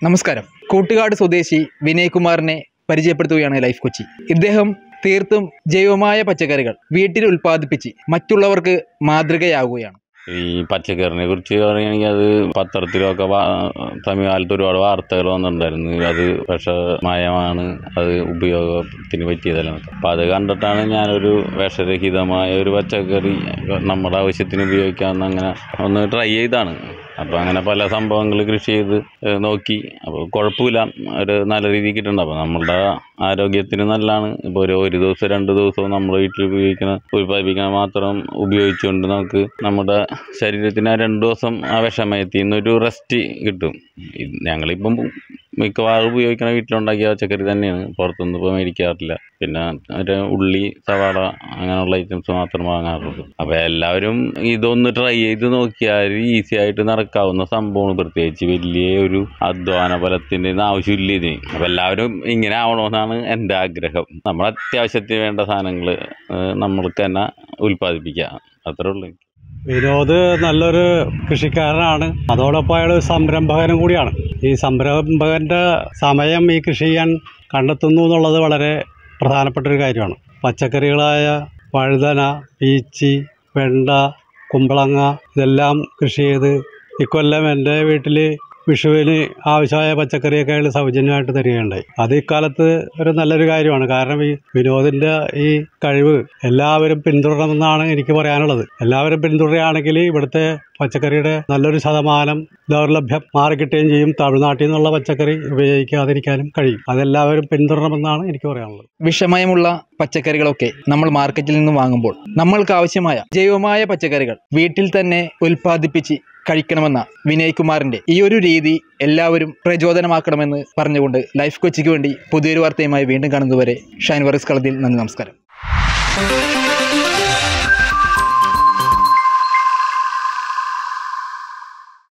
നമസ്കാരം കൂട്ടുകാട് സ്വദേശി വിനയ് കുമാറിനെ പരിചയപ്പെടുത്തുകയാണ് ലൈഫ് കൊച്ചി ഇദ്ദേഹം തീർത്തും ജൈവമായ പച്ചക്കറികൾ വീട്ടിൽ ഉൽപ്പാദിപ്പിച്ച് മറ്റുള്ളവർക്ക് മാതൃകയാകുകയാണ് ഈ പച്ചക്കറിനെ കുറിച്ച് പറയുകയാണെങ്കിൽ അത് പത്രത്തിലൊക്കെ വാ- സമീപകാലത്ത് ഒരുപാട് വാർത്തകൾ വന്നിട്ടുണ്ടായിരുന്നു അത് വിഷമയമാണ് അത് ഉപയോഗത്തിന് പറ്റിയതല്ല അപ്പം അത് കണ്ടിട്ടാണ് ഞാനൊരു വിഷരഹിതമായ ഒരു പച്ചക്കറി നമ്മുടെ ആവശ്യത്തിന് ഉപയോഗിക്കാമെന്ന് അങ്ങനെ ഒന്ന് ട്രൈ ചെയ്താണ് അപ്പോൾ അങ്ങനെ പല സംഭവങ്ങൾ കൃഷി ചെയ്ത് ഏഹ് നോക്കി അപ്പോൾ കുഴപ്പമില്ല ഒരു നല്ല രീതിയിൽ കിട്ടുന്നുണ്ട് അപ്പോൾ നമ്മളുടെ ആരോഗ്യത്തിന് നല്ലതാണ് ഇപ്പോൾ ഒരു ഒരു ദിവസം രണ്ട് ദിവസവും നമ്മൾ വീട്ടിൽ ഉപയോഗിക്കണ ഉൽപ്പാദിപ്പിക്കണ മാത്രം ഉപയോഗിച്ചുകൊണ്ട് നമുക്ക് നമ്മുടെ ശരീരത്തിന് ആ രണ്ട് ദിവസം ആ വിഷമയത്തിൽ നിന്നൊരു റെസ്റ്റ് കിട്ടും ഇത് ഞങ്ങളിപ്പം മിക്കവാറും ഉപയോഗിക്കണ വീട്ടിലുണ്ടാക്കിയ പച്ചക്കറി തന്നെയാണ് പുറത്തുനിന്ന് ഇപ്പോൾ മേടിക്കാറില്ല പിന്നെ ഒരു ഉള്ളി സവാള അങ്ങനെയുള്ള ഐറ്റംസ് മാത്രം വാങ്ങാറുള്ളൂ അപ്പോൾ എല്ലാവരും ഇതൊന്ന് ട്രൈ ചെയ്ത് നോക്കിയാൽ ഈസി ആയിട്ട് നടക്കാവുന്ന സംഭവമാണ് പ്രത്യേകിച്ച് വലിയ ഒരു അധ്വാന ബലത്തിൻ്റെ ഒന്നും ആവശ്യമില്ല ഇതിന് അപ്പോൾ എല്ലാവരും ഇങ്ങനെ ആവണമെന്നാണ് എൻ്റെ ആഗ്രഹം നമ്മൾ അത്യാവശ്യത്തിന് വേണ്ട സാധനങ്ങൾ നമ്മൾക്ക് തന്നെ ഉൽപ്പാദിപ്പിക്കാം അത്രേ ഉള്ളൂ വിനോദ് നല്ലൊരു കൃഷിക്കാരനാണ് അതോടൊപ്പം അയാൾ സംരംഭകനും കൂടിയാണ് ഈ സംരംഭകൻ്റെ സമയം ഈ കൃഷി ചെയ്യാൻ കണ്ടെത്തുന്നു എന്നുള്ളത് വളരെ പ്രധാനപ്പെട്ട ഒരു കാര്യമാണ് പച്ചക്കറികളായ വഴുതന പീച്ചി വെണ്ട കുമ്പളങ്ങ ഇതെല്ലാം കൃഷി ചെയ്ത് ഇക്കൊല്ലം എൻ്റെ വീട്ടിൽ വിഷുവിന് ആവശ്യമായ പച്ചക്കറിയൊക്കെ അയാൾ സൗജന്യമായിട്ട് തരികയുണ്ടായി അത് ഇക്കാലത്ത് ഒരു നല്ലൊരു കാര്യമാണ് കാരണം ഈ വിനോദിൻ്റെ ഈ കഴിവ് എല്ലാവരും പിന്തുടരണമെന്നാണ് എനിക്ക് പറയാനുള്ളത് എല്ലാവരും പിന്തുടരുകയാണെങ്കിൽ ഇവിടുത്തെ പച്ചക്കറിയുടെ നല്ലൊരു ശതമാനം ദൗർലഭ്യം മാറിക്കിട്ടുകയും ചെയ്യും തമിഴ്നാട്ടിൽ നിന്നുള്ള പച്ചക്കറി ഉപയോഗിക്കാതിരിക്കാനും കഴിയും അതെല്ലാവരും പിന്തുടരണമെന്നാണ് എനിക്ക് പറയാനുള്ളത് വിഷമയമുള്ള പച്ചക്കറികളൊക്കെ നമ്മൾ മാർക്കറ്റിൽ നിന്ന് വാങ്ങുമ്പോൾ നമ്മൾക്ക് ആവശ്യമായ ജൈവമായ പച്ചക്കറികൾ വീട്ടിൽ തന്നെ ഉൽപ്പാദിപ്പിച്ച് കഴിക്കണമെന്ന വിനയ് കുമാറിന്റെ ഈ ഒരു രീതി എല്ലാവരും പ്രചോദനമാക്കണമെന്ന് പറഞ്ഞുകൊണ്ട് ലൈഫ് കൊച്ചിക്ക് വേണ്ടി പുതിയൊരു വാർത്തയുമായി വീണ്ടും കാണുന്നതുവരെ ഷൈൻ വറിസ് കളത്തിൽ നന്ദി നമസ്കാരം